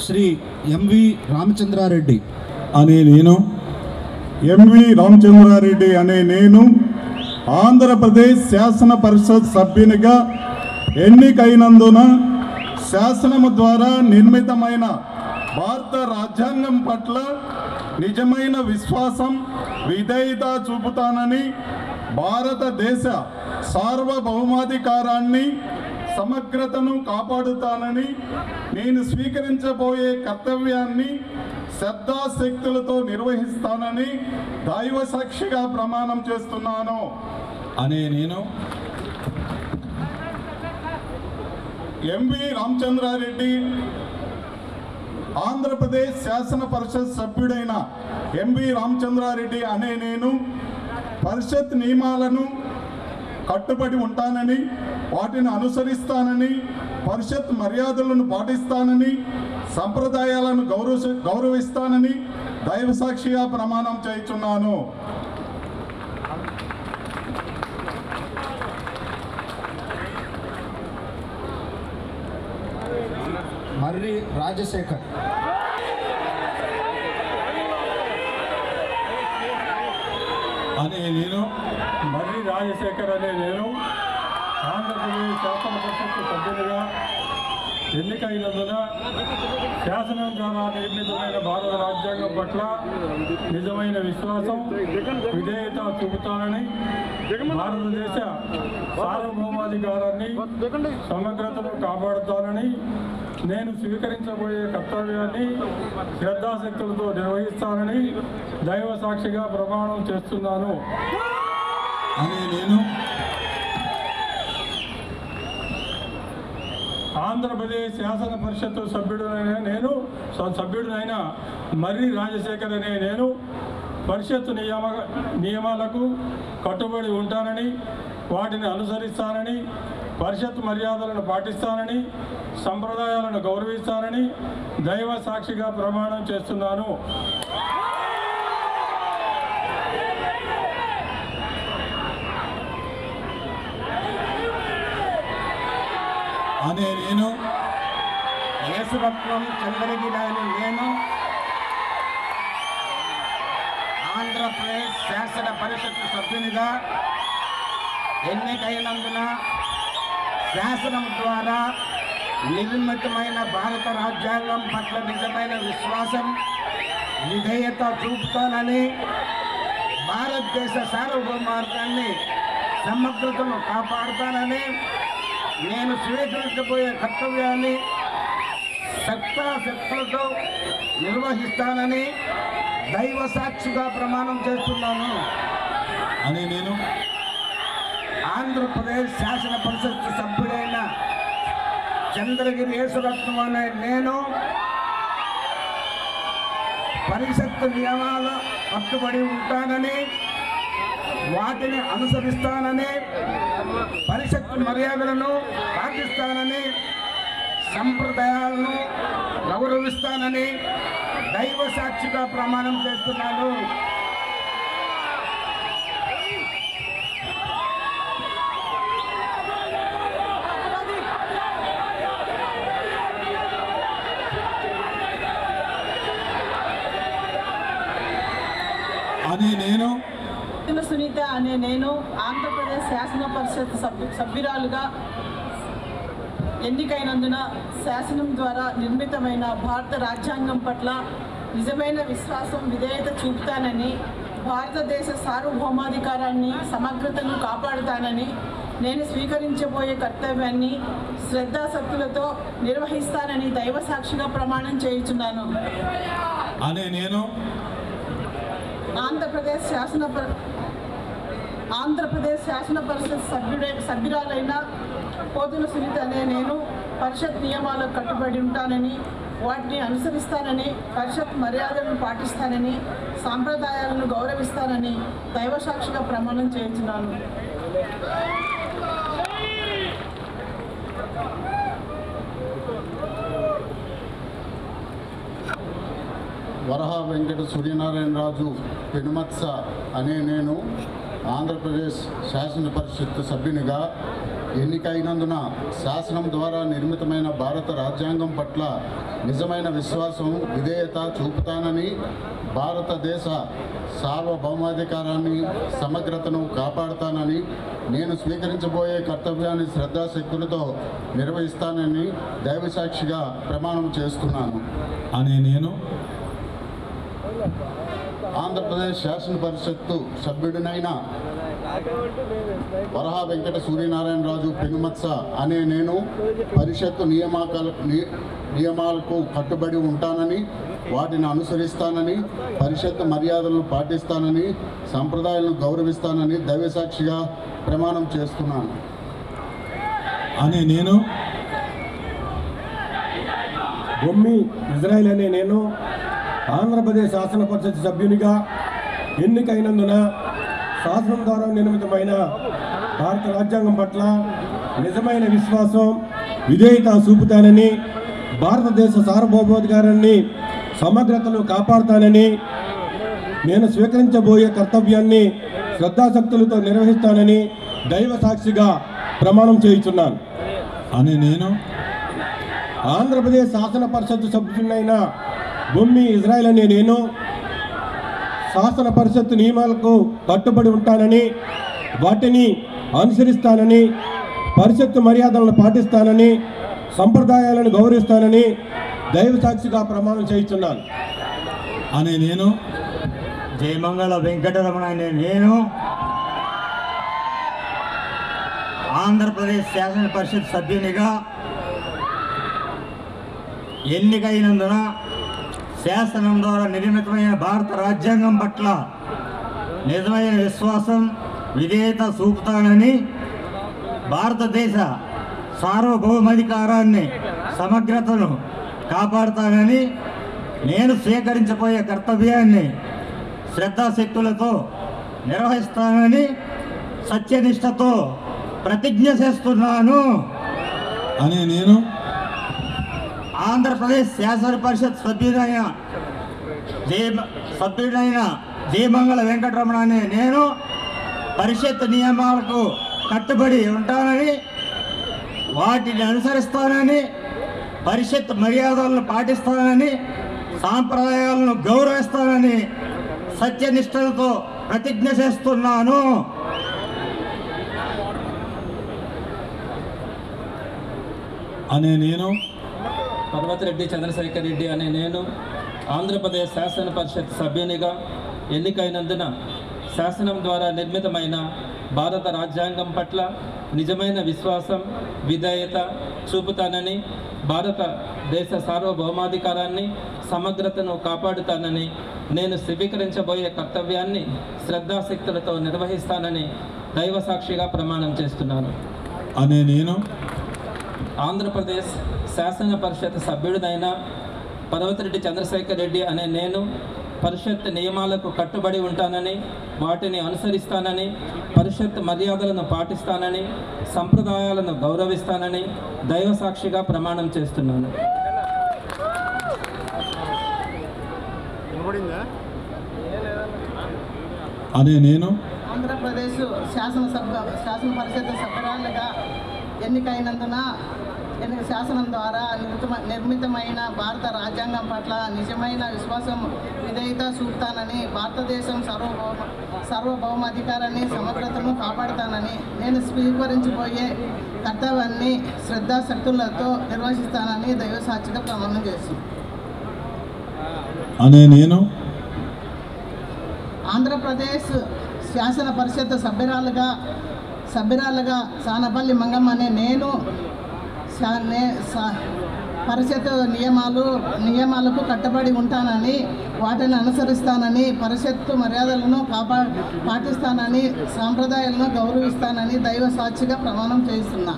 Shri MV Ramachandra Reddy అనే నేను MV Ramachandra Reddy అనే నేను ఆంధ్రప్రదేశ్ శాసన పరిషత్ సభ్యునిగా ఎన్నికైనందున శాసనము ద్వారా నిర్మితమైన భారత రాజ్యాంగం పట్ల నిజమైన విశ్వాసం విధేయత చూపుతానని భారతదేశ సార్వభౌమాధికారాన్ని సమగ్రతను కాపాడుతానని నేను స్వీకరించబోయే కర్తవ్యాన్ని శ్రద్ధాశక్తులతో నిర్వహిస్తానని దైవ సాక్షిగా ప్రమాణం చేస్తున్నాను అనే నేను ఎంవి రామచంద్రారెడ్డి ఆంధ్రప్రదేశ్ శాసన పరిషత్ సభ్యుడైన ఎంవి రామచంద్రారెడ్డి అనే నేను పరిషత్ నియమాలను కట్టుబడి ఉంటానని వాటిని అనుసరిస్తానని పరిషత్ మర్యాదలను పాటిస్తానని సంప్రదాయాలను గౌరవ గౌరవిస్తానని దైవ సాక్షిగా ప్రమాణం చేయుచున్నాను మర్రి రాజశేఖర్ అనే నేను మర్రి రాజశేఖర్ అనే నేను ఆంధ్రప్రదేశ్ శాసన పరిషత్ సభ్యునిగా ఎన్నికైనందున శాసనం ద్వారా నిర్మితమైన భారత రాజ్యాంగం పట్ల నిజమైన విశ్వాసం విధేయత చూపుతానని భారతదేశ సార్వభౌమాధికారాన్ని సమగ్రతను కాపాడుతానని నేను స్వీకరించబోయే కర్తవ్యాన్ని శ్రద్ధాశక్తులతో నిర్వహిస్తానని దైవ సాక్షిగా ప్రమాణం చేస్తున్నాను అనే నేను ఆంధ్రప్రదేశ్ శాసన పరిషత్తు సభ్యుడైన నేను స- సభ్యుడినైన మర్రి రాజశేఖర్ అనే నేను పరిషత్తు నియమ నియమాలకు కట్టుబడి ఉంటానని వాటిని అనుసరిస్తానని పరిషత్ మర్యాదలను పాటిస్తానని సంప్రదాయాలను గౌరవిస్తానని దైవ సాక్షిగా ప్రమాణం చేస్తున్నాను అనే నేను యేసురత్నం చంద్రగిరి అని నేను ఆంధ్రప్రదేశ్ శాసన పరిషత్ సభ్యునిగా ఎన్నికైనందున శాసనం ద్వారా నిర్మితమైన భారత రాజ్యాంగం పట్ల నిజమైన విశ్వాసం విధేయత చూపుతానని భారతదేశ సార్వభౌమార్థాన్ని సమగ్రతను కాపాడుతానని నేను స్వీకరించబోయే కర్తవ్యాన్ని శక్తాశక్తులతో నిర్వహిస్తానని దైవ సాక్షిగా ప్రమాణం చేస్తున్నాను అనే నేను ఆంధ్రప్రదేశ్ శాసన పరిషత్ సభ్యుడైన చంద్రగిరి యేసురత్నం అనే నేను పరిషత్ నియమాల కట్టుబడి ఉంటానని వాటిని అనుసరిస్తానని పరిషత్ మర్యాదలను పాటిస్తానని సంప్రదాయాలను గౌరవిస్తానని దైవ సాక్షిగా ప్రమాణం చేస్తున్నాను అనే నేను తిన సునీత అనే నేను ఆంధ్రప్రదేశ్ శాసన పరిషత్ సభ్యు సభ్యురాలుగా ఎన్నికైనందున శాసనం ద్వారా నిర్మితమైన భారత రాజ్యాంగం పట్ల నిజమైన విశ్వాసం విధేయత చూపుతానని భారతదేశ సార్వభౌమాధికారాన్ని సమగ్రతను కాపాడుతానని నేను స్వీకరించబోయే కర్తవ్యాన్ని శ్రద్ధాశక్తులతో నిర్వహిస్తానని దైవ సాక్షిగా ప్రమాణం చేయుచున్నాను అనే నేను ఆంధ్రప్రదేశ్ శాసన పరి- ఆంధ్రప్రదేశ్ శాసన పరిషత్ సభ్యుడై సభ్యురాలైన పోతుల సునీత అనే నేను పరిషత్ నియమాలకు కట్టుబడి ఉంటానని వాటిని అనుసరిస్తానని పరిషత్ మర్యాదలను పాటిస్తానని సాంప్రదాయాలను గౌరవిస్తానని దైవసాక్షిగా ప్రమాణం చేయించున్నాను వరహ వెంకట సూర్యనారాయణ రాజు పెనుమత్స అనే నేను ఆంధ్రప్రదేశ్ శాసన పరిషత్ సభ్యునిగా ఎన్నికైనందున శాసనం ద్వారా నిర్మితమైన భారత రాజ్యాంగం పట్ల నిజమైన విశ్వాసం విధేయత చూపుతానని భారతదేశ సార్వభౌమాధికారాన్ని సమగ్రతను కాపాడుతానని నేను స్వీకరించబోయే కర్తవ్యాన్ని శ్రద్ధాశక్తులతో నిర్వహిస్తానని దైవసాక్షిగా ప్రమాణం చేస్తున్నాను అనే నేను ఆంధ్రప్రదేశ్ శాసన పరిషత్తు సభ్యుడినైన వరహా వెంకట సూర్యనారాయణరాజు పెనుమత్స అనే నేను పరిషత్తు నియామకాల ని- నియమాలకు కట్టుబడి ఉంటానని వాటిని అనుసరిస్తానని పరిషత్తు మర్యాదలను పాటిస్తానని సంప్రదాయాలను గౌరవిస్తానని దైవసాక్షిగా ప్రమాణం చేస్తున్నాను అనే నేను బొమ్మి ఇజ్రాయెల్ అనే నేను ఆంధ్రప్రదేశ్ శాసన పరిషత్ సభ్యునిగా ఎన్నికైనందున శాసనం ద్వారా నిర్మితమైన భారత రాజ్యాంగం పట్ల నిజమైన విశ్వాసం విధేయత చూపుతానని భారతదేశ సార్వభౌమాధికారాన్ని సమగ్రతను కాపాడుతానని నేను స్వీకరించబోయే కర్తవ్యాన్ని శ్రద్ధాశక్తులతో నిర్వహిస్తానని దైవ సాక్షిగా ప్రమాణం చేయుచున్నాను అనే నేను ఆంధ్రప్రదేశ్ శాసన పరిషత్ సభ్యునైన బొమ్మి ఇజ్రాయెల్ అనే నేను శాసన పరిషత్ నియమాలకు కట్టుబడి ఉంటానని వాటిని అనుసరిస్తానని పరిషత్తు మర్యాదలను పాటిస్తానని సంప్రదాయాలను గౌరవిస్తానని దైవ సాక్షిగా ప్రమాణం చేయుచున్నాను అనే నేను జయమంగళ వెంకటరమణ అనే నేను ఆంధ్రప్రదేశ్ శాసన పరిషత్ సభ్యునిగా ఎన్నికైనందున శాసనం ద్వారా నిర్మితమైన భారత రాజ్యాంగం పట్ల నిజమైన విశ్వాసం విధేయత చూపుతానని భారతదేశ సార్వభౌమాధికారాన్ని సమగ్రతను కాపాడుతానని నేను స్వీకరించబోయే కర్తవ్యాన్ని శ్రద్ధాశక్తులతో నిర్వహిస్తానని సత్యనిష్టతో ప్రతిజ్ఞ చేస్తున్నాను అనే నేను ఆంధ్రప్రదేశ్ శాసన పరిషత్ సభ్యుడైన జయ సభ్యుడైన జయమంగళ వెంకటరమణ అనే నేను పరిషత్ నియమాలకు కట్టుబడి ఉంటానని వాటిని అనుసరిస్తానని పరిషత్ మర్యాదలను పాటిస్తానని సాంప్రదాయాలను గౌరవిస్తానని సత్యనిష్టలతో ప్రతిజ్ఞ చేస్తున్నాను అనే నేను పర్వతిరెడ్డి చంద్రశేఖర్ రెడ్డి అనే నేను ఆంధ్రప్రదేశ్ శాసన పరిషత్ సభ్యునిగా ఎన్నికైనందున శాసనం ద్వారా నిర్మితమైన భారత రాజ్యాంగం పట్ల నిజమైన విశ్వాసం విధేయత చూపుతానని భారత దేశ సార్వభౌమాధికారాన్ని సమగ్రతను కాపాడుతానని నేను స్వీకరించబోయే కర్తవ్యాన్ని శ్రద్ధాశక్తులతో నిర్వహిస్తానని దైవ సాక్షిగా ప్రమాణం చేస్తున్నాను అనే నేను ఆంధ్రప్రదేశ్ శాసన పరిషత్ సభ్యుడినైన పర్వతిరెడ్డి చంద్రశేఖర్ రెడ్డి అనే నేను పరిషత్ నియమాలకు కట్టుబడి ఉంటానని వాటిని అనుసరిస్తానని పరిషత్ మర్యాదలను పాటిస్తానని సంప్రదాయాలను గౌరవిస్తానని దైవ సాక్షిగా ప్రమాణం చేస్తున్నాను అనే నేను ఆంధ్రప్రదేశ్ శాసనసభ శాసన పరిషత్ సభ్యురాలుగా ఎన్నికైనందున ఎన్ని శాసనం ద్వారా నిర్మితమ నిర్మితమైన భారత రాజ్యాంగం పట్ల నిజమైన విశ్వాసం విధేయత చూపుతానని భారతదేశం సార్వభౌమ సార్వభౌమాధికారాన్ని సమగ్రతను కాపాడుతానని నేను స్వీకరించబోయే కర్తవ్యాన్ని శ్రద్ధాశక్తులతో నిర్వహిస్తానని దైవసాక్షిగా ప్రమాణం చేస్తున్నాను అనే నేను ఆంధ్రప్రదేశ్ శాసన పరిషత్ సభ్యురాలుగా సభ్యురాలుగా సానపల్లి మంగమ్మ అనే నేను శా- నే- సా- పరిషత్ నియమాలు నియమాలకు కట్టుబడి ఉంటానని వాటిని అనుసరిస్తానని పరిషత్తు మర్యాదలను కాపా పాటిస్తానని సాంప్రదాయాలను గౌరవిస్తానని దైవ సాక్షిగా ప్రమాణం చేస్తున్నా